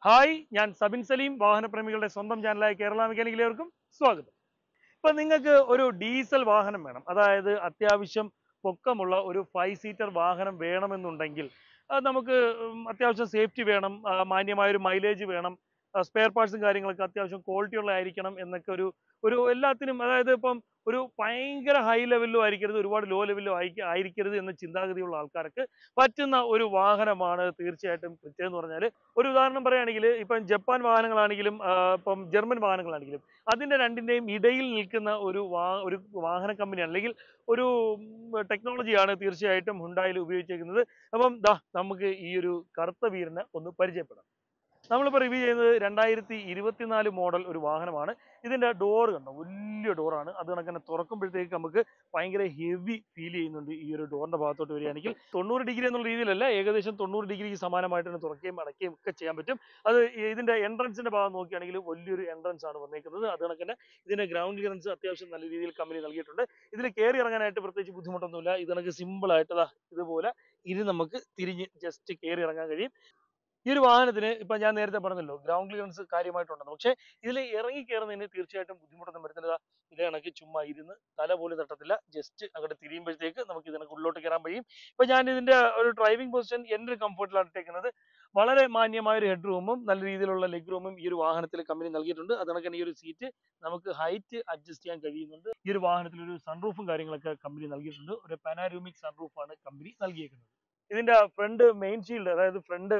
hi ഞാൻ സബിൻ സലീം വാഹനപ്രേമികളുടെ സ്വന്തം ചാനലായ കേരള മെക്കാനിക്കിലേവർക്കും സ്വാഗതം ഇപ്പൊ നിങ്ങൾക്ക് ഒരു ഡീസൽ വാഹനം വേണം അതായത് അത്യാവശ്യം പൊക്കമുള്ള ഒരു ഫൈവ് സീറ്റർ വാഹനം വേണമെന്നുണ്ടെങ്കിൽ അത് നമുക്ക് ഉം, അത്യാവശ്യം സേഫ്റ്റി വേണം ആ, മാന്യമായ ഒരു മൈലേജ് വേണം സ്പെയർ പാർട്സും കാര്യങ്ങളൊക്കെ അത്യാവശ്യം ക്വാളിറ്റി ഉള്ള ആയിരിക്കണം എന്നൊക്കെ ഒരു ഒരു എല്ലാത്തിനും അതായത് ഇപ്പം ഒരു ഭയങ്കര ഹൈ ലെവലിലും ആയിരിക്കരുത് ഒരുപാട് ലോ ലെവലിലും ആയിരിക്ക ആയിരിക്കരുത് എന്ന ചിന്താഗതിയുള്ള ആൾക്കാർക്ക് പറ്റുന്ന ഒരു വാഹനമാണ് തീർച്ചയായിട്ടും കൃത്യം എന്ന് പറഞ്ഞാൽ ഒരു ഉദാഹരണം പറയുകയാണെങ്കിൽ ഇപ്പം ജപ്പാൻ വാഹനങ്ങളാണെങ്കിലും ആ, ഇപ്പം ജർമ്മൻ വാഹനങ്ങളാണെങ്കിലും അതിൻ്റെ രണ്ടിൻ്റെയും ഇടയിൽ നിൽക്കുന്ന ഒരു വാ ഒരു വാഹന കമ്പനിയാണ് അല്ലെങ്കിൽ ഒരു ടെക്നോളജിയാണ് തീർച്ചയായിട്ടും ഹുണ്ടായിൽ ഉപയോഗിച്ചിരിക്കുന്നത് അപ്പം ദാ നമുക്ക് ഈ ഒരു കറുത്ത വീരനെ ഒന്ന് പരിചയപ്പെടാം നമ്മളിപ്പോൾ റിവ്യൂ ചെയ്യുന്നത് രണ്ടായിരത്തി ഇരുപത്തിനാല് മോഡൽ ഒരു വാഹനമാണ് ഇതിൻ്റെ ഡോർ കണ്ടോ വലിയ ഡോറാണ് അത് കണക്ക് തന്നെ തുറക്കുമ്പോഴത്തേക്ക് നമുക്ക് ഭയങ്കര ഹെവി ഫീൽ ചെയ്യുന്നുണ്ട് ഈ ഒരു ഡോറിൻ്റെ ഭാഗത്തോട്ട് വരികയാണെങ്കിൽ തൊണ്ണൂറ് ഡിഗ്രി എന്നുള്ള രീതിയിലല്ല ഏകദേശം തൊണ്ണൂറ് ഡിഗ്രിക്ക് സമാനമായിട്ട് തന്നെ തുറക്കുകയും അടയ്ക്കുകയും ഒക്കെ ചെയ്യാൻ പറ്റും അത് ഈ ഇതിൻ്റെ എൻട്രൻസിൻ്റെ ഭാഗം നോക്കുകയാണെങ്കിൽ വലിയൊരു എൻട്രൻസ് ആണ് വന്നേക്കുന്നത് അത് കണക്ക് തന്നെ ഇതിൻ്റെ ഗ്രൗണ്ട് ക്ലിയറൻസ് അത്യാവശ്യം നല്ല രീതിയിൽ കമ്പനി നൽകിയിട്ടുണ്ട് ഇതിൽ കയറി ഇറങ്ങാനായിട്ട് പ്രത്യേകിച്ച് ബുദ്ധിമുട്ടൊന്നുമില്ല ഇത് കണക്ക് സിമ്പിളായിട്ട് ദാ ഇതുപോലെ ഇത് നമുക്ക് തിരിഞ്ഞ് ജസ്റ്റ് കയറി ഇറങ്ങാൻ കഴിയും ഈ ഒരു വാഹനത്തിന് ഇപ്പൊ ഞാൻ നേരത്തെ പറഞ്ഞല്ലോ ഗ്രൗണ്ട് ക്ലിയറൻസ് കാര്യമായിട്ടുണ്ടെന്ന് പക്ഷേ ഇതിൽ ഇറങ്ങി കയറുന്നതിന് തീർച്ചയായിട്ടും ബുദ്ധിമുട്ടൊന്നും വരുന്നില്ല ഇത് കണക്ക് ചുമ്മാ ഇരുന്ന് തല പോലും തട്ടത്തില്ല ജസ്റ്റ് അങ്ങോട്ട് തിരിയുമ്പോഴത്തേക്ക് നമുക്ക് ഇതിനൊക്കെ ഉള്ളോട്ട് കയറാൻ കഴിയും ഇപ്പൊ ഞാൻ ഇതിന്റെ ഒരു ഡ്രൈവിംഗ് പൊസിഷൻ എൻ്റെ ഒരു കംഫർട്ടിലാണ് ഇട്ടേക്കുന്നത് വളരെ മാന്യമായ ഒരു ഹെഡ് റൂമും നല്ല രീതിയിലുള്ള ലെഗ് റൂമും ഈ ഒരു വാഹനത്തിൽ കമ്പനി നൽകിയിട്ടുണ്ട് അത് കണക്ക് തന്നെ ഈ ഒരു സീറ്റ് നമുക്ക് ഹൈറ്റ് അഡ്ജസ്റ്റ് ചെയ്യാൻ കഴിയുന്നുണ്ട് ഈ ഒരു വാഹനത്തിൽ ഒരു സൺറൂഫും കാര്യങ്ങളൊക്കെ കമ്പനി നൽകിയിട്ടുണ്ട് ഒരു പാനാരൂമിക് സൺറൂഫാണ് കമ്പനി നൽകിയേക്കുന്നത് ഇതിന്റെ ഫ്രണ്ട് മെയിൻ ഷീൽഡ് അതായത് ഫ്രണ്ട്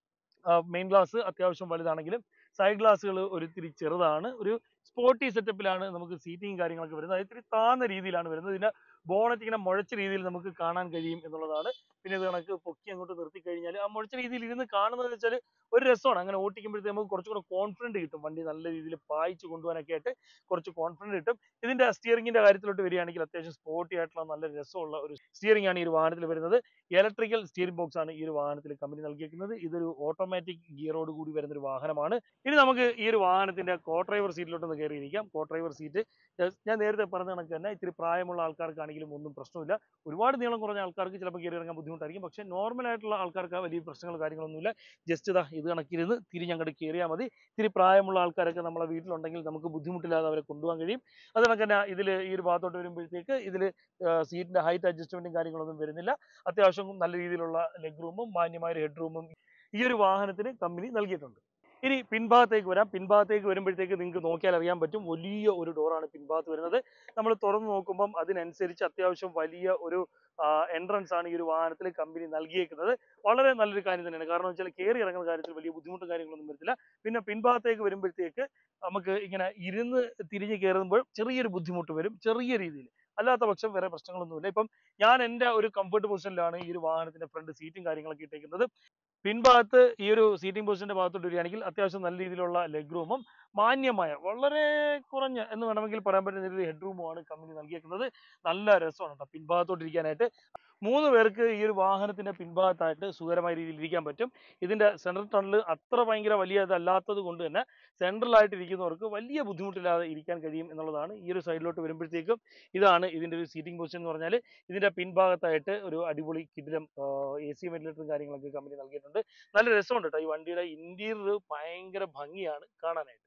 മെയിൻ ഗ്ലാസ് അത്യാവശ്യം വലുതാണെങ്കിലും സൈഡ് ഗ്ലാസ്സുകൾ ഒരു ഇത്തിരി ചെറുതാണ് ഒരു സ്പോർട്ടി സെറ്റപ്പിലാണ് നമുക്ക് സീറ്റിംഗ് കാര്യങ്ങളൊക്കെ വരുന്നത് അത് ഇത്തിരി താന്ന രീതിയിലാണ് വരുന്നത് ഇതിന്റെ ബോണറ്റ് ഇങ്ങനെ മുഴച്ച രീതിയിൽ നമുക്ക് കാണാൻ കഴിയും എന്നുള്ളതാണ് പിന്നെ ഇത് കണക്ക് പൊക്കി അങ്ങോട്ട് നിർത്തി കഴിഞ്ഞാൽ ആ മുഴച്ച രീതിയിൽ ഇരുന്ന് കാണുന്നത് വെച്ചാൽ ഒരു രസമാണ് അങ്ങനെ ഓട്ടിക്കുമ്പോഴത്തേക്ക് നമുക്ക് കുറച്ചുകൂടെ കോൺഫിഡൻറ്റ് കിട്ടും വണ്ടി നല്ല രീതിയിൽ പായിച്ച് കൊണ്ടുപോകാനൊക്കെ ആയിട്ട് കുറച്ച് കോൺഫിഡൻറ്റ് കിട്ടും ഇതിന്റെ സ്റ്റിയറിംഗിന്റെ കാര്യത്തിലോട്ട് വരികയാണെങ്കിൽ അത്യാവശ്യം സ്പോർട്ടി ആയിട്ടുള്ള നല്ല രസമുള്ള ഒരു സ്റ്റിയറിംഗ് ആണ് ഈ ഒരു വാഹനത്തിൽ വരുന്നത് ഇലക്ട്രിക്കൽ സ്റ്റിയറിംഗ് ബോക്സ് ആണ് ഈ ഒരു വാഹനത്തിൽ കമ്പനി നൽകിയിരിക്കുന്നത് ഇതൊരു ഓട്ടോമാറ്റിക് ഗിയറോട് കൂടി വരുന്ന ഒരു വാഹനമാണ് ഇനി നമുക്ക് ഈ ഒരു വാഹനത്തിന്റെ കോ ഡ്രൈവർ സീറ്റിലോട്ടൊന്ന് കയറിയിരിക്കാം കോ ഡ്രൈവർ സീറ്റ് ഞാൻ നേരത്തെ പറഞ്ഞ കണക്ക് തന്നെ ഇത്തിരി പ്രായമുള്ള ആൾക്കാർക്കാണെങ്കിലും ഒന്നും പ്രശ്നമില്ല ഒരുപാട് നീളം കുറഞ്ഞ ആൾക്കാർക്ക് ചിലപ്പോൾ കയറി ഇറങ്ങാൻ ബുദ്ധിമുട്ടായിരിക്കും പക്ഷേ നോർമൽ ആയിട്ടുള്ള ആൾക്കാർക്ക് ആ വലിയ പ്രശ്നങ്ങൾ കാര്യങ്ങളൊന്നുമില്ല ജസ്റ്റ് ഇതാ ഇത് കണക്കിരുന്ന് തിരിഞ്ഞങ്ങോട്ട് കയറിയാൽ മതി ഇത്തിരി പ്രായമുള്ള ആൾക്കാരൊക്കെ നമ്മളെ വീട്ടിലുണ്ടെങ്കിൽ നമുക്ക് ബുദ്ധിമുട്ടില്ലാതെ അവരെ കൊണ്ടുപോകാൻ കഴിയും അത് കണക്ക് തന്നെ ഇതിൽ ഈ ഒരു ഭാഗത്തോട്ട് വരുമ്പോഴത്തേക്ക് ഇതിൽ സീറ്റിന്റെ ഹൈറ്റ് അഡ്ജസ്റ്റ്മെന്റും കാര്യങ്ങളൊന്നും വരുന്നില്ല അത്യാവശ്യം നല്ല രീതിയിലുള്ള ലെഗ് റൂമും മാന്യമായ ഒരു ഹെഡ് റൂമും ഈ ഒരു വാഹനത്തിന് കമ്പനി നൽകിയിട്ടുണ്ട് ഇനി പിൻഭാഗത്തേക്ക് വരാം പിൻഭാഗത്തേക്ക് വരുമ്പോഴത്തേക്ക് നിങ്ങൾക്ക് നോക്കിയാൽ അറിയാൻ പറ്റും വലിയ ഒരു ഡോറാണ് പിൻഭാഗത്ത് വരുന്നത് നമ്മൾ തുറന്നു നോക്കുമ്പം അതിനനുസരിച്ച് അത്യാവശ്യം വലിയ ഒരു എൻട്രൻസ് ആണ് ഈ ഒരു വാഹനത്തിൽ കമ്പനി നൽകിയേക്കുന്നത് വളരെ നല്ലൊരു കാര്യം തന്നെയാണ് കാരണം വെച്ചാൽ കയറി ഇറങ്ങുന്ന കാര്യത്തിൽ വലിയ ബുദ്ധിമുട്ടും കാര്യങ്ങളൊന്നും വരത്തില്ല പിന്നെ പിൻഭാഗത്തേക്ക് വരുമ്പോഴത്തേക്ക് നമുക്ക് ഇങ്ങനെ ഇരുന്ന് തിരിഞ്ഞ് കയറുമ്പോൾ ചെറിയൊരു ബുദ്ധിമുട്ട് വരും ചെറിയ രീതിയിൽ അല്ലാത്ത പക്ഷം വേറെ പ്രശ്നങ്ങളൊന്നുമില്ല ഇപ്പം ഞാൻ എൻ്റെ ഒരു കംഫർട്ട് പൊസിഷനിലാണ് ഈ ഒരു വാഹനത്തിന്റെ ഫ്രണ്ട് സീറ്റും കാര്യങ്ങളൊക്കെ ഇട്ടേക്കുന്നത് പിൻഭാഗത്ത് ഈ ഒരു സീറ്റിംഗ് പൊസിഷന്റെ ഭാഗത്തോട്ട് വരികയാണെങ്കിൽ അത്യാവശ്യം നല്ല രീതിയിലുള്ള ലെഗ് റൂമും മാന്യമായ വളരെ കുറഞ്ഞ എന്ന് വേണമെങ്കിൽ പറയാൻ പറ്റുന്ന ഒരു ഹെഡ് റൂമുമാണ് കമ്പനി നൽകിയേക്കുന്നത് നല്ല രസമാണ് കേട്ടോ പിൻഭാഗത്തോട്ട് ഇരിക്കാനായിട്ട് മൂന്ന് പേർക്ക് ഈ ഒരു വാഹനത്തിന്റെ പിൻഭാഗത്തായിട്ട് സുഖകരമായ രീതിയിൽ ഇരിക്കാൻ പറ്റും ഇതിന്റെ സെൻട്രൽ ടണൽ അത്ര ഭയങ്കര വലിയ ഇതല്ലാത്തത് കൊണ്ട് തന്നെ സെൻട്രലായിട്ട് ഇരിക്കുന്നവർക്ക് വലിയ ബുദ്ധിമുട്ടില്ലാതെ ഇരിക്കാൻ കഴിയും എന്നുള്ളതാണ് ഈ ഒരു സൈഡിലോട്ട് വരുമ്പോഴത്തേക്കും ഇതാണ് ഇതിന്റെ ഒരു സീറ്റിംഗ് പൊസിഷൻ എന്ന് പറഞ്ഞാൽ ഇതിന്റെ പിൻഭാഗത്തായിട്ട് ഒരു അടിപൊളി കിടിലം എ സി വെന്റിലേറ്ററും കാര്യങ്ങളൊക്കെ കമ്പനി നൽകിയിട്ടുണ്ട് നല്ല രസമുണ്ട് കേട്ടോ ഈ വണ്ടിയുടെ ഇന്റീരിയർ ഭയങ്കര ഭംഗിയാണ് കാണാനായിട്ട്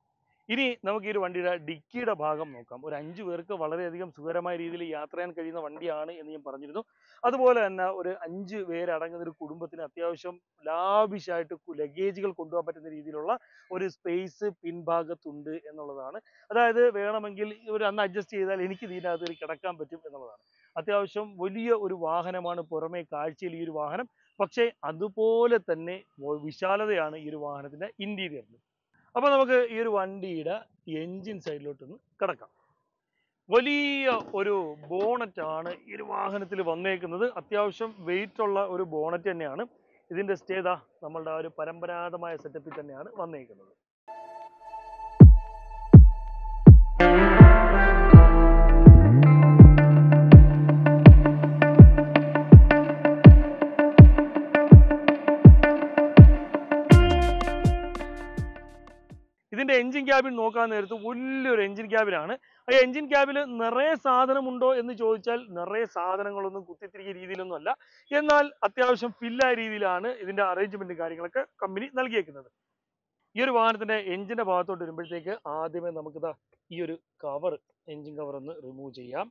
ഇനി നമുക്ക് ഈ ഒരു വണ്ടിയുടെ ഡിക്കിയുടെ ഭാഗം നോക്കാം ഒരു അഞ്ചു പേർക്ക് വളരെയധികം സുഖകരമായ രീതിയിൽ യാത്ര ചെയ്യാൻ കഴിയുന്ന വണ്ടിയാണ് എന്ന് ഞാൻ പറഞ്ഞിരുന്നു അതുപോലെ തന്നെ ഒരു അഞ്ച് പേരടങ്ങുന്ന ഒരു കുടുംബത്തിന് അത്യാവശ്യം ലാവിഷായിട്ട് ലഗേജുകൾ കൊണ്ടുപോകാൻ പറ്റുന്ന രീതിയിലുള്ള ഒരു സ്പേസ് പിൻഭാഗത്തുണ്ട് എന്നുള്ളതാണ് അതായത് വേണമെങ്കിൽ ഒരു അന്ന് അഡ്ജസ്റ്റ് ചെയ്താൽ എനിക്ക് ഇതിനകത്ത് ഒരു കിടക്കാൻ പറ്റും എന്നുള്ളതാണ് അത്യാവശ്യം വലിയ ഒരു വാഹനമാണ് പുറമേ കാഴ്ചയിൽ ഈ ഒരു വാഹനം പക്ഷേ അതുപോലെ തന്നെ വ- വിശാലതയാണ് ഈ ഒരു വാഹനത്തിന്റെ ഇന്റീരിയറിൽ അപ്പോൾ നമുക്ക് ഈ ഒരു വണ്ടിയുടെ എൻജിൻ സൈഡിലോട്ടൊന്ന് കിടക്കാം വലിയ ഒരു ബോണറ്റ് ആണ് ഈ ഒരു വാഹനത്തിൽ വന്നേക്കുന്നത് അത്യാവശ്യം വെയിറ്റ് ഉള്ള ഒരു ബോണറ്റ് തന്നെയാണ് ഇതിന്റെ സ്റ്റേ ദാ നമ്മളുടെ ആ ഒരു പരമ്പരാഗതമായ സെറ്റപ്പിൽ തന്നെയാണ് വന്നേക്കുന്നത് ഇതിന്റെ എഞ്ചിൻ ക്യാബിൻ നോക്കാൻ നേരത്ത് വലിയൊരു എഞ്ചിൻ ക്യാബിനാണ് ആ എഞ്ചിൻ ക്യാബിൽ നിറയെ സാധനമുണ്ടോ എന്ന് ചോദിച്ചാൽ നിറയെ സാധനങ്ങളൊന്നും കുത്തിത്തിരിക്കിയ രീതിയിലൊന്നും അല്ല എന്നാൽ അത്യാവശ്യം ഫില്ലായ രീതിയിലാണ് ഇതിന്റെ അറേഞ്ച്മെന്റും കാര്യങ്ങളൊക്കെ കമ്പനി നൽകിയേക്കുന്നത് ഈ ഒരു വാഹനത്തിന്റെ എഞ്ചിന്റെ ഭാഗത്തോട്ട് വരുമ്പോഴത്തേക്ക് ആദ്യമേ നമുക്കിതാ ഈ ഒരു കവർ എഞ്ചിൻ കവർ ഒന്ന് റിമൂവ് ചെയ്യാം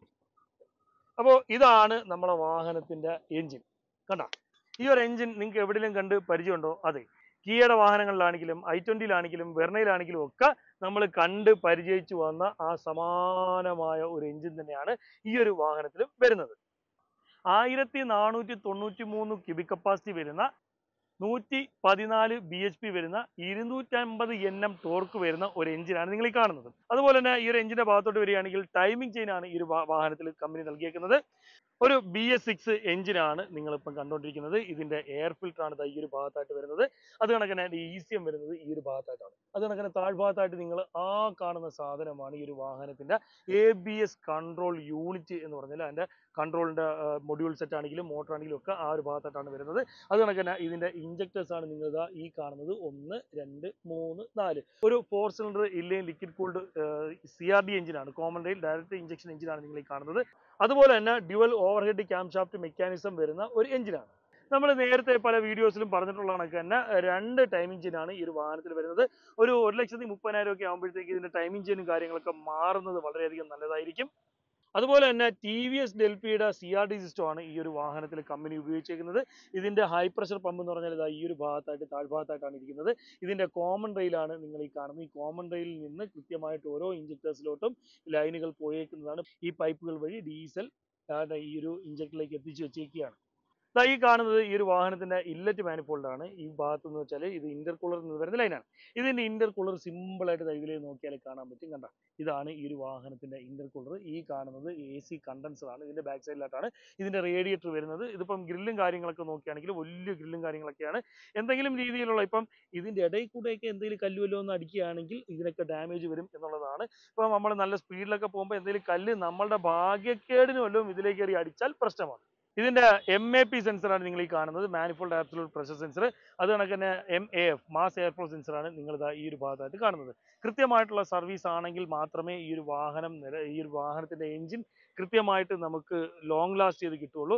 അപ്പോൾ ഇതാണ് നമ്മളെ വാഹനത്തിന്റെ എഞ്ചിൻ കണ്ട ഈ ഒരു എഞ്ചിൻ നിങ്ങൾക്ക് എവിടെയെങ്കിലും കണ്ട് പരിചയമുണ്ടോ അതെ കിയയുടെ വാഹനങ്ങളിലാണെങ്കിലും ഐ ട്വന്റിയിലാണെങ്കിലും വെർണയിലാണെങ്കിലും ഒക്കെ നമ്മൾ കണ്ട് പരിചയിച്ചു വന്ന ആ സമാനമായ ഒരു എഞ്ചിൻ തന്നെയാണ് ഈ ഒരു വാഹനത്തിൽ വരുന്നത് ആയിരത്തി നാനൂറ്റി തൊണ്ണൂറ്റി മൂന്ന് ക്യൂബിക് കപ്പാസിറ്റി വരുന്ന നൂറ്റി പതിനാല് ബി എച്ച് പി വരുന്ന ഇരുന്നൂറ്റമ്പത് എൻ എം ടോർക്ക് വരുന്ന ഒരു എഞ്ചിനാണ് നിങ്ങൾ ഈ കാണുന്നത് അതുപോലെ തന്നെ ഈ ഒരു എഞ്ചിന്റെ ഭാഗത്തോട്ട് വരികയാണെങ്കിൽ ടൈമിംഗ് ചെയിൻ ആണ് ഈ ഒരു വാ- വാഹനത്തിൽ കമ്പനി നൽകിയേക്കുന്നത് ഒരു ബി എസ് സിക്സ് എഞ്ചിനാണ് നിങ്ങളിപ്പം കണ്ടുകൊണ്ടിരിക്കുന്നത് ഇതിന്റെ എയർ ഫിൽറ്റർ ആണ് ദാ ഈ ഒരു ഭാഗത്തായിട്ട് വരുന്നത് അത് കണക്കിന് അതിന്റെ ഇ സി എം വരുന്നത് ഈ ഒരു ഭാഗത്തായിട്ടാണ് അത് കണക്കിന് താഴ്ഭാഗത്തായിട്ട് നിങ്ങൾ ആ കാണുന്ന സാധനമാണ് ഈ ഒരു വാഹനത്തിന്റെ A B S control unit എന്ന് പറഞ്ഞാൽ അതിന്റെ കൺട്രോളിന്റെ മൊഡ്യൂൾ സെറ്റ് ആണെങ്കിലും മോട്ടർ ആണെങ്കിലും ഒക്കെ ആ ഒരു ഭാഗത്തായിട്ടാണ് വരുന്നത് അത് കണക്ക് തന്നെ ഇതിന്റെ ഇഞ്ചക്ടേഴ്സ് ആണ് നിങ്ങൾ ഇതാ ഈ കാണുന്നത് ഒന്ന് രണ്ട് മൂന്ന് നാല് ഒരു ഫോർ സിലിണ്ടർ ഇല്ലെങ്കിൽ liquid cooled C R D എഞ്ചിനാണ് കോമൺ റെയിൽ ഡയറക്റ്റ് ഇഞ്ചക്ഷൻ എഞ്ചിനാണ് നിങ്ങൾ ഈ കാണുന്നത് അതുപോലെ തന്നെ dual overhead camshaft mechanism വരുന്ന ഒരു എഞ്ചിനാണ് നമ്മൾ നേരത്തെ പല വീഡിയോസിലും പറഞ്ഞിട്ടുള്ള കണക്ക് തന്നെ രണ്ട് ടൈമിംഗ് ചെയിനാണ് ഈ ഒരു വാഹനത്തിൽ വരുന്നത് ഒരു ഒരു ലക്ഷത്തി മുപ്പതിനായിരം ഒക്കെ ആകുമ്പോഴത്തേക്ക് ഇതിന്റെ ടൈമിംഗ് ചെയിനും കാര്യങ്ങളൊക്കെ മാറുന്നത് വളരെയധികം നല്ലതായിരിക്കും അതുപോലെ തന്നെ ടി വി എസ് ഡെൽപിയുടെ സി ആർ ഡി സിസ്റ്റം ആണ് ഈ ഒരു വാഹനത്തിൽ കമ്പനി ഉപയോഗിച്ചേക്കുന്നത് ഇതിന്റെ ഹൈ പ്രഷർ പമ്പ് എന്ന് പറഞ്ഞാൽ ഇതാ ഈ ഒരു ഭാഗത്തായിട്ട് താഴ്ഭാഗത്തായിട്ടാണ് ഇരിക്കുന്നത് ഇതിന്റെ കോമൺ റെയിലാണ് നിങ്ങൾ ഈ കാണുന്നത് ഈ കോമൺ റെയിലിൽ നിന്ന് കൃത്യമായിട്ട് ഓരോ ഇഞ്ചക്ടേഴ്സിലോട്ടും ലൈനുകൾ പോയേക്കുന്നതാണ് ഈ പൈപ്പുകൾ വഴി ഡീസൽ ഈ ഒരു ഇഞ്ചക്ടറിലേക്ക് എത്തിച്ചു വെച്ചേക്കുകയാണ് ദാ ഈ കാണുന്നത് ഈ ഒരു വാഹനത്തിന്റെ ഇല്ലറ്റ് മാനിഫോൾഡ് ആണ് ഈ ഭാഗത്ത് എന്ന് വെച്ചാൽ ഇത് ഇന്റർകൂളർ നിന്ന് വരുന്ന ലൈനാണ് ഇതിന്റെ ഇന്റർകൂളർ സിമ്പിൾ ആയിട്ട് ഇതിലേ നോക്കിയാൽ കാണാൻ പറ്റും കണ്ട ഇതാണ് ഈ ഒരു വാഹനത്തിന്റെ ഇന്റർകൂളർ ഈ കാണുന്നത് എ സി കണ്ടൻസർ ആണ് ഇതിന്റെ ബാക്ക് സൈഡിലായിട്ടാണ് ഇതിന്റെ റേഡിയേറ്റർ വരുന്നത് ഇതിപ്പം ഗ്രില്ലും കാര്യങ്ങളൊക്കെ നോക്കുകയാണെങ്കിൽ വലിയ ഗ്രില്ലും കാര്യങ്ങളൊക്കെയാണ് എന്തെങ്കിലും രീതിയിലുള്ള ഇപ്പം ഇതിന്റെ ഇടയിൽ കൂടെയൊക്കെ എന്തെങ്കിലും കല്ല് വല്ലതും ഒന്ന് അടിക്കുകയാണെങ്കിൽ ഇതിനൊക്കെ ഡാമേജ് വരും എന്നുള്ളതാണ് ഇപ്പം നമ്മൾ നല്ല സ്പീഡിലൊക്കെ പോകുമ്പോൾ എന്തെങ്കിലും കല്ല് നമ്മളുടെ ഭാഗ്യക്കേടിന് വല്ലതും ഇതിലേക്ക് കയറി അടിച്ചാൽ പ്രശ്നമാണ് ഇതിന്റെ എം എ പി സെൻസറാണ് നിങ്ങൾ ഈ കാണുന്നത് മാനിഫോൾഡ് ആബ്സലൂട്ട് പ്രഷർ സെൻസർ അത് കണക്ക് തന്നെ M A F mass airflow സെൻസറാണ് നിങ്ങൾ ഇതാ ഈ ഒരു ഭാഗത്തായിട്ട് കാണുന്നത് കൃത്യമായിട്ടുള്ള സർവീസ് ആണെങ്കിൽ മാത്രമേ ഈ ഒരു വാഹനം നില- ഈ ഒരു വാഹനത്തിന്റെ എഞ്ചിൻ കൃത്യമായിട്ട് നമുക്ക് ലോങ് ലാസ്റ്റ് ചെയ്ത് കിട്ടുള്ളൂ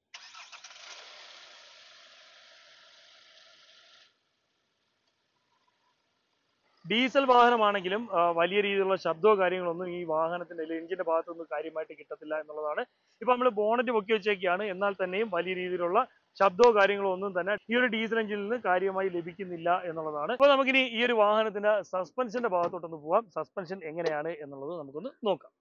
ഡീസൽ വാഹനമാണെങ്കിലും ആ, വലിയ രീതിയിലുള്ള ശബ്ദമോ കാര്യങ്ങളൊന്നും ഈ വാഹനത്തിന്റെ എഞ്ചിന്റെ ഭാഗത്തൊന്നും കാര്യമായിട്ട് കിട്ടത്തില്ല എന്നുള്ളതാണ് ഇപ്പൊ നമ്മൾ ബോണറ്റ് പൊക്കി വെച്ചേക്കാണ് എന്നാൽ തന്നെയും വലിയ രീതിയിലുള്ള ശബ്ദമോ കാര്യങ്ങളോ ഒന്നും തന്നെ ഈ ഒരു ഡീസൽ എഞ്ചിനിൽ നിന്ന് കാര്യമായി ലഭിക്കുന്നില്ല എന്നുള്ളതാണ് അപ്പോൾ നമുക്കിനി ഈ ഒരു വാഹനത്തിന്റെ സസ്പെൻഷന്റെ ഭാഗത്തോട്ടൊന്ന് പോവാം സസ്പെൻഷൻ എങ്ങനെയാണ് എന്നുള്ളത് നമുക്കൊന്ന് നോക്കാം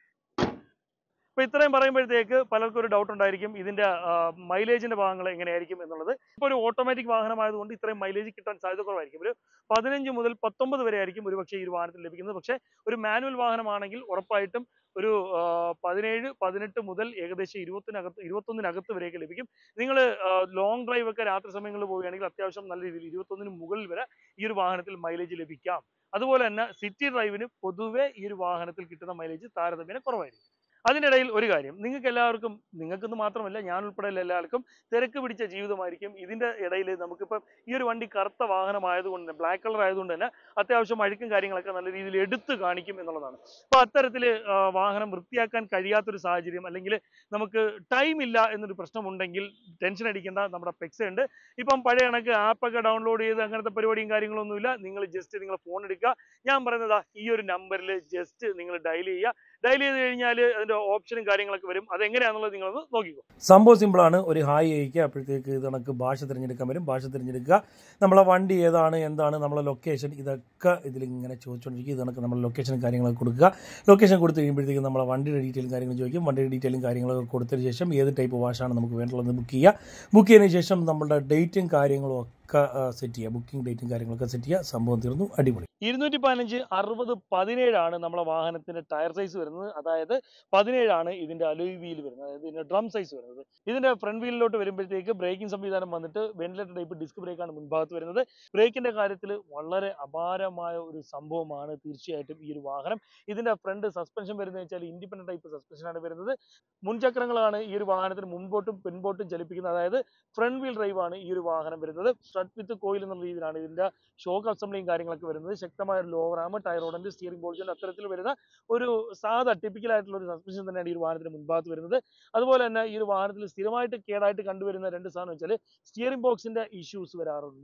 അപ്പൊ ഇത്രയും പറയുമ്പോഴത്തേക്ക് പലർക്കും ഒരു ഡൗട്ട് ഉണ്ടായിരിക്കും ഇതിന്റെ മൈലേജിന്റെ ഭാഗങ്ങൾ എങ്ങനെയായിരിക്കും എന്നുള്ളത് ഇപ്പൊ ഒരു ഓട്ടോമാറ്റിക് വാഹനമായതുകൊണ്ട് ഇത്രയും മൈലേജ് കിട്ടാൻ സാധ്യത കുറവായിരിക്കും ഒരു പതിനഞ്ച് മുതൽ പത്തൊമ്പത് വരെ ആയിരിക്കും ഒരു പക്ഷേ ഈ ഒരു വാഹനത്തിൽ ലഭിക്കുന്നത് പക്ഷേ ഒരു മാനുവൽ വാഹനമാണെങ്കിൽ ഉറപ്പായിട്ടും ഒരു ആ, പതിനേഴ് പതിനെട്ട് മുതൽ ഏകദേശം ഇരുപത്തിനകത്ത് ഇരുപത്തൊന്നിനകത്ത് വരെയൊക്കെ ലഭിക്കും നിങ്ങൾ ലോങ് ഡ്രൈവ് ഒക്കെ രാത്രി സമയങ്ങളിൽ പോവുകയാണെങ്കിൽ അത്യാവശ്യം നല്ല രീതിയിൽ ഇരുപത്തൊന്നിന് മുകളിൽ വരെ ഈ ഒരു വാഹനത്തിൽ മൈലേജ് ലഭിക്കാം അതുപോലെ തന്നെ സിറ്റി ഡ്രൈവിന് പൊതുവെ ഈ ഒരു വാഹനത്തിൽ കിട്ടുന്ന മൈലേജ് താരതമ്യേന കുറവായിരിക്കും അതിനിടയിൽ ഒരു കാര്യം നിങ്ങൾക്ക് എല്ലാവർക്കും നിങ്ങൾക്കെന്ന് മാത്രമല്ല ഞാൻ ഉൾപ്പെടെയുള്ള എല്ലാവർക്കും തിരക്ക് പിടിച്ച ജീവിതമായിരിക്കും ഇതിന്റെ ഇടയിൽ നമുക്കിപ്പം ഈ ഒരു വണ്ടി കറുത്ത വാഹനമായതുകൊണ്ട് തന്നെ ബ്ലാക്ക് കളർ ആയതുകൊണ്ട് തന്നെ അത്യാവശ്യം അഴുക്കും കാര്യങ്ങളൊക്കെ നല്ല രീതിയിൽ എടുത്ത് കാണിക്കും എന്നുള്ളതാണ് അപ്പോൾ അത്തരത്തിൽ വാഹനം വൃത്തിയാക്കാൻ കഴിയാത്തൊരു സാഹചര്യം അല്ലെങ്കിൽ നമുക്ക് ടൈം ഇല്ല എന്നൊരു പ്രശ്നമുണ്ടെങ്കിൽ ടെൻഷൻ അടിക്കേണ്ട നമ്മുടെ പെക്സ ഉണ്ട് ഇപ്പം പഴയ കണക്ക് ആപ്പൊക്കെ ഡൗൺലോഡ് ചെയ്ത് അങ്ങനത്തെ പരിപാടിയും കാര്യങ്ങളൊന്നുമില്ല നിങ്ങൾ ജസ്റ്റ് നിങ്ങൾ ഫോൺ എടുക്കുക ഞാൻ പറയുന്നതാ ഈ ഒരു നമ്പറിൽ ജസ്റ്റ് നിങ്ങൾ ഡയൽ ചെയ്യുക ഡയൽ ചെയ്ത് കഴിഞ്ഞാൽ അതിന്റെ ഓപ്ഷനും കാര്യങ്ങളൊക്കെ വരും അതെങ്ങനെയാണെന്നുള്ളത് നിങ്ങളൊന്ന് നോക്കിക്കോ സംഭവം സിമ്പിളാണ് ഒരു ഹായ് അയക്കുക അപ്പോഴത്തേക്ക് ഇത് കണക്ക് ഭാഷ തിരഞ്ഞെടുക്കാൻ വരും ഭാഷ തിരഞ്ഞെടുക്കുക നമ്മളെ വണ്ടി ഏതാണ് എന്താണ് നമ്മളെ ലൊക്കേഷൻ ഇതൊക്കെ ഇതിൽ ഇങ്ങനെ ചോദിച്ചുകൊണ്ടിരിക്കും ഇത് കണക്ക് നമ്മൾ ലൊക്കേഷനും കാര്യങ്ങളൊക്കെ കൊടുക്കുക ലൊക്കേഷൻ കൊടുത്തു കഴിയുമ്പോഴത്തേക്കും നമ്മളെ വണ്ടിയുടെ ഡീറ്റെയിലും കാര്യങ്ങളും ചോദിക്കും വണ്ടിയുടെ ഡീറ്റെയിലും കാര്യങ്ങളൊക്കെ കൊടുത്തതിന് ശേഷം ഏത് ടൈപ്പ് വാഷാണ് നമുക്ക് വേണ്ടുള്ളത് ബുക്ക് ചെയ്യുക ബുക്ക് ചെയ്തതിന് ശേഷം നമ്മുടെ ഡേറ്റും കാര്യങ്ങളും ഒക്കെ സെറ്റ് ചെയ്യുക ബുക്കിംഗ് ഡേറ്റും കാര്യങ്ങളൊക്കെ സെറ്റ് ചെയ്യുക സംഭവം തീർന്നു അടിപൊളി ഇരുന്നൂറ്റി പതിനഞ്ച് അറുപത് പതിനേഴാണ് നമ്മളെ വാഹനത്തിന്റെ ടയർ സൈസ് വരുന്നത് അതായത് പതിനേഴാണ് ഇതിന്റെ അലോയ് വീൽ വരുന്നത് അതായത് ഇതിന്റെ ഡ്രം സൈസ് വരുന്നത് ഇതിന്റെ ഫ്രണ്ട് വീലിലോട്ട് വരുമ്പോഴത്തേക്ക് ബ്രേക്കിംഗ് സംവിധാനം വന്നിട്ട് വെന്റിലേറ്റർ ടൈപ്പ് ഡിസ്ക് ബ്രേക്കാണ് മുൻഭാഗത്ത് വരുന്നത് ബ്രേക്കിന്റെ കാര്യത്തിൽ വളരെ അപാരമായ ഒരു സംഭവമാണ് തീർച്ചയായിട്ടും ഈ ഒരു വാഹനം ഇതിന്റെ ഫ്രണ്ട് സസ്പെൻഷൻ വരുന്നത് വെച്ചാൽ ഇൻഡിപെൻഡന്റ് ടൈപ്പ് സസ്പെൻഷൻ ആണ് വരുന്നത് മുൻചക്രങ്ങളാണ് ഈ ഒരു വാഹനത്തിന് മുൻപോട്ടും പിൻപോട്ടും ചലിപ്പിക്കുന്നത് അതായത് ഫ്രണ്ട് വീൽ ഡ്രൈവ് ആണ് ഈ ഒരു വാഹനം വരുന്നത് സ്ട്രട്ട് വിത്ത് കോയിൽ എന്നുള്ള രീതിയിലാണ് ഇതിന്റെ ഷോക്ക് അസംബ്ലിയും കാര്യങ്ങളൊക്കെ വരുന്നത് ശക്തമായ ഒരു ലോവർ ആം ടയറോഡന്റ് സ്റ്റിയറിംഗ് ബോൾജൻ അത്തരത്തിൽ വരുന്ന ഒരു സാധാ ടിപ്പിക്കൽ ആയിട്ടുള്ള ഒരു സസ്പെൻഷൻ തന്നെയാണ് ഈ ഒരു വാഹനത്തിന് മുൻഭാഗത്ത് വരുന്നത് അതുപോലെ തന്നെ ഈ ഒരു വാഹനത്തിൽ സ്ഥിരമായിട്ട് കേടായിട്ട് കണ്ടുവരുന്ന രണ്ട് സാധനം വെച്ചാൽ സ്റ്റിയറിംഗ് ബോക്സിന്റെ ഇഷ്യൂസ് വരാറുണ്ട്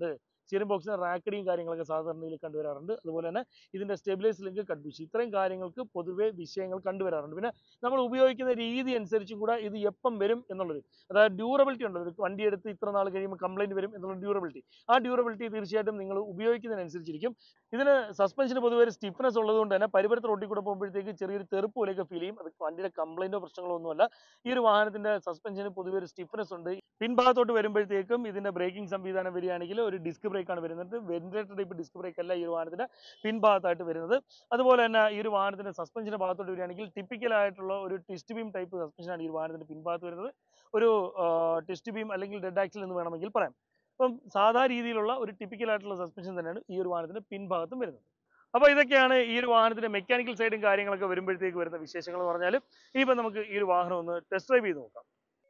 സ്റ്റിയറിംഗ് ബോക്സിന് റാക്കഡിയും കാര്യങ്ങളൊക്കെ സാധാരണയിൽ കണ്ടുവരാറുണ്ട് അതുപോലെ തന്നെ ഇതിൻ്റെ സ്റ്റെബിലൈസ് ലിങ്ക് കട്ട്ബിഷ് ഇത്രയും കാര്യങ്ങൾക്ക് പൊതുവേ വിഷയങ്ങൾ കണ്ടുവരാറുണ്ട് പിന്നെ നമ്മൾ ഉപയോഗിക്കുന്ന രീതി അനുസരിച്ചും കൂടെ ഇത് എപ്പം വരും എന്നുള്ളത് അതായത് ഡ്യൂറബിലിറ്റി ഉണ്ട് ഒരു വണ്ടി എടുത്ത് ഇത്ര നാൾ കഴിയുമ്പോൾ കംപ്ലൈൻറ്റ് വരും എന്നുള്ള ഡ്യൂറബിലിറ്റി ആ ഡ്യൂറബിലിറ്റി തീർച്ചയായിട്ടും നിങ്ങൾ ഉപയോഗിക്കുന്നതിനനുസരിച്ചിരിക്കും ഇതിന് സസ്പെൻഷന് പൊതുവെ ഒരു സ്റ്റിഫ്നെസ് ഉള്ളതുകൊണ്ട് തന്നെ പരിപരത്ത് റോട്ടിൽ കൂടെ പോകുമ്പോഴത്തേക്ക് ചെറിയൊരു തെറുപ്പ് പോലെയൊക്കെ ഫീൽ ചെയ്യും അത് വണ്ടിയുടെ കംപ്ലൈൻറ്റോ പ്രശ്നങ്ങളോ ഒന്നുമല്ല ഈ ഒരു വാഹനത്തിന്റെ സസ്പെൻഷന് പൊതുവെ ഒരു സ്റ്റിഫ്നെസ് ഉണ്ട് പിൻഭാഗത്തോട്ട് വരുമ്പോഴത്തേക്കും ഇതിന്റെ ബ്രേക്കിംഗ് സംവിധാനം വരികയാണെങ്കിൽ ഒരു ഡിസ്ക് ബ്രേക്കാണ് വരുന്നത് വെന്റിലേറ്റർ ടൈപ്പ് ഡിസ്ക് ബ്രേക്ക് അല്ല ഈ ഒരു വാഹനത്തിന്റെ പിൻഭാഗത്തായിട്ട് വരുന്നത് അതുപോലെ തന്നെ ഈ ഒരു വാഹനത്തിന്റെ സസ്പെൻഷന്റെ ഭാഗത്തോട്ട് വരികയാണെങ്കിൽ ടിപ്പിക്കൽ ആയിട്ടുള്ള ഒരു ടിസ്റ്റ് ബീം ടൈപ്പ് സസ്പെൻഷനാണ് ഈ ഒരു വാഹനത്തിന്റെ പിൻഭാഗത്ത് വരുന്നത് ഒരു ടിസ്റ്റ് ബീം അല്ലെങ്കിൽ ഡെഡ് ആക്സിൽ എന്ന് വേണമെങ്കിൽ പറയാം അപ്പം സാധാ രീതിയിലുള്ള ഒരു ടിപ്പിക്കൽ ആയിട്ടുള്ള സസ്പെൻഷൻ തന്നെയാണ് ഈ ഒരു വാഹനത്തിന്റെ പിൻഭാഗത്തും വരുന്നത് അപ്പോൾ ഇതൊക്കെയാണ് ഈ ഒരു വാഹനത്തിന്റെ മെക്കാനിക്കൽ സൈഡും കാര്യങ്ങളൊക്കെ വരുമ്പോഴത്തേക്ക് വരുന്ന വിശേഷങ്ങൾ എന്ന് പറഞ്ഞാൽ ഇനിയിപ്പോൾ നമുക്ക് ഈ ഒരു വാഹനം ഒന്ന് ടെസ്റ്റ് ഡ്രൈവ് ചെയ്ത് നോക്കാം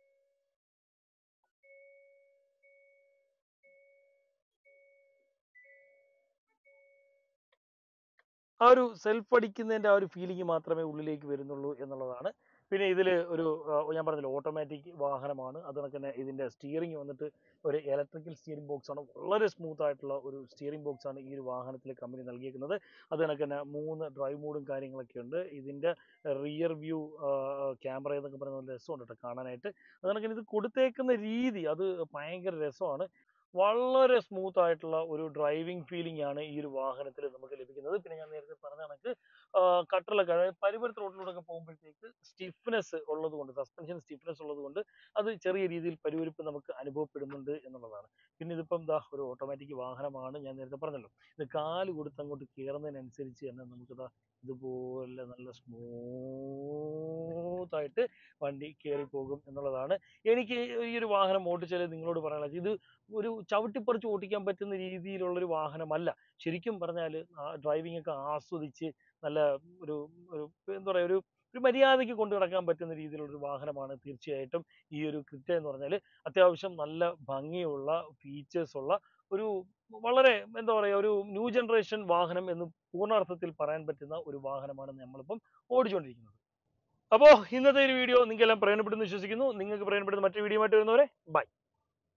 ആ ഒരു സെൽഫ് അടിക്കുന്നതിൻ്റെ ആ ഒരു ഫീലിംഗ് മാത്രമേ ഉള്ളിലേക്ക് വരുന്നുള്ളൂ എന്നുള്ളതാണ് പിന്നെ ഇതിൽ ഒരു ആ, ഞാൻ പറഞ്ഞല്ലോ ഓട്ടോമാറ്റിക് വാഹനമാണ് അത് കണക്ക് തന്നെ ഇതിൻ്റെ സ്റ്റിയറിംഗ് വന്നിട്ട് ഒരു ഇലക്ട്രിക്കൽ സ്റ്റിയറിംഗ് ബോക്സ് ആണ് വളരെ സ്മൂത്ത് ആയിട്ടുള്ള ഒരു സ്റ്റിയറിംഗ് ബോക്സ് ആണ് ഈ ഒരു വാഹനത്തിൽ കമ്പനി നൽകിയിരിക്കുന്നത് അത് കണക്ക് തന്നെ മൂന്ന് ഡ്രൈവ് മോഡും കാര്യങ്ങളൊക്കെ ഉണ്ട് ഇതിൻ്റെ റിയർ വ്യൂ ക്യാമറ എന്നൊക്കെ പറയുന്ന നല്ല രസമുണ്ട് കേട്ടോ കാണാനായിട്ട് അത് കണക്ക് ഇത് കൊടുത്തേക്കുന്ന രീതി അത് ഭയങ്കര രസമാണ് വളരെ സ്മൂത്ത് ആയിട്ടുള്ള ഒരു ഡ്രൈവിംഗ് ഫീലിംഗ് ആണ് ഈ ഒരു വാഹനത്തിൽ നമുക്ക് ലഭിക്കുന്നത് പിന്നെ ഞാൻ നേരത്തെ പറഞ്ഞ കണക്ക് കട്ടറിലൊക്കെ അതായത് പരിപുരത്ത് റോഡിലൂടെ ഒക്കെ പോകുമ്പോഴത്തേക്ക് സ്റ്റിഫ്നെസ് ഉള്ളത് കൊണ്ട് സസ്പെൻഷൻ സ്റ്റിഫ്നെസ് ഉള്ളത് കൊണ്ട് അത് ചെറിയ രീതിയിൽ പരിവരിപ്പ് നമുക്ക് അനുഭവപ്പെടുന്നുണ്ട് എന്നുള്ളതാണ് പിന്നെ ഇതിപ്പം ദാ ഒരു ഓട്ടോമാറ്റിക് വാഹനമാണ് ഞാൻ നേരത്തെ പറഞ്ഞല്ലോ ഇത് കാല് കൊടുത്ത് അങ്ങോട്ട് കയറുന്നതിനനുസരിച്ച് തന്നെ നമുക്ക് ദാ ഇതുപോലെ നല്ല സ്മൂത്ത് ആയിട്ട് വണ്ടി കയറി പോകും എന്നുള്ളതാണ് എനിക്ക് ഈ ഒരു വാഹനം ഓടിച്ചാൽ നിങ്ങളോട് പറയാനുള്ളത് ഇത് ഒരു ചവിട്ടിപ്പറിച്ച് ഓടിക്കാൻ പറ്റുന്ന രീതിയിലുള്ള ഒരു വാഹനമല്ല ശരിക്കും പറഞ്ഞാൽ ഡ്രൈവിംഗ് ഒക്കെ ആസ്വദിച്ച് നല്ല ഒരു ഒരു എന്താ പറയുക ഒരു ഒരു മര്യാദയ്ക്ക് കൊണ്ടു നടക്കാൻ പറ്റുന്ന രീതിയിലുള്ള ഒരു വാഹനമാണ് തീർച്ചയായിട്ടും ഈ ഒരു ക്രിറ്റ എന്ന് പറഞ്ഞാൽ അത്യാവശ്യം നല്ല ഭംഗിയുള്ള ഫീച്ചേഴ്സ് ഉള്ള ഒരു വളരെ എന്താ പറയുക ഒരു ന്യൂ ജനറേഷൻ വാഹനം എന്ന് പൂർണ്ണാർത്ഥത്തിൽ പറയാൻ പറ്റുന്ന ഒരു വാഹനമാണ് നമ്മളിപ്പം ഓടിച്ചുകൊണ്ടിരിക്കുന്നത് അപ്പോൾ ഇന്നത്തെ ഒരു വീഡിയോ നിങ്ങൾക്കെല്ലാം പ്രയോജനപ്പെടുന്നു വിശ്വസിക്കുന്നു നിങ്ങൾക്ക് പ്രയോജനപ്പെടുന്ന മറ്റൊരു വീഡിയോ ആയിട്ട് വരുന്നവരെ ബൈ